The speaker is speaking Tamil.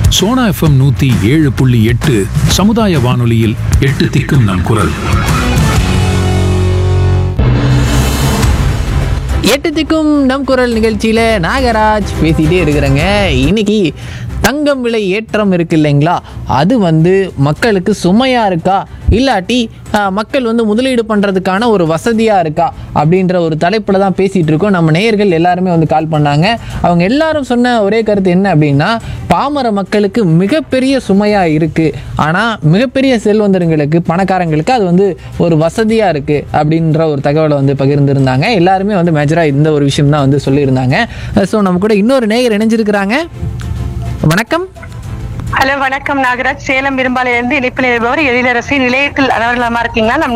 சோனா எஃப்எம் நூத்தி ஏழு புள்ளி எட்டு சமுதாய வானொலியில் எட்டு திக்கும் நம் குரல் எட்டு திக்கும் நம் குரல் நிகழ்ச்சியில் நாகராஜ் பேசிகிட்டே இருக்கிறேங்க இன்னைக்கு தங்கம் விலை ஏற்றம் இருக்கு இல்லைங்களா அது வந்து மக்களுக்கு சுமையாக இருக்கா இல்லாட்டி ஆஹ், மக்கள் வந்து முதலீடு பண்ணுறதுக்கான ஒரு வசதியாக இருக்கா அப்படின்ற ஒரு தலைப்பில் தான் பேசிகிட்டு இருக்கோம் நம்ம நேயர்கள் எல்லாருமே வந்து கால் பண்ணாங்க அவங்க எல்லாரும் சொன்ன ஒரே கருத்து என்ன அப்படின்னா பாமர மக்களுக்கு மிகப்பெரிய சுமையாக இருக்குது ஆனால் மிகப்பெரிய செல்வந்தருங்களுக்கு பணக்காரங்களுக்கு அது வந்து ஒரு வசதியாக இருக்குது அப்படின்ற ஒரு தகவலை வந்து பகிர்ந்திருந்தாங்க எல்லாருமே வந்து மேஜராக இந்த ஒரு விஷயம் தான் வந்து சொல்லியிருந்தாங்க ஸோ நம்ம கூட இன்னொரு நேயர் இணைஞ்சிருக்கிறாங்க வணக்கம் ஹலோ வணக்கம் நாகராஜ் சேலம் பெரும்பாலையிலிருந்து இணைப்பில் இருப்பவர் எழிலரசி நிலையத்தில் அனைவரும் நலமா இருக்கீங்களா நம்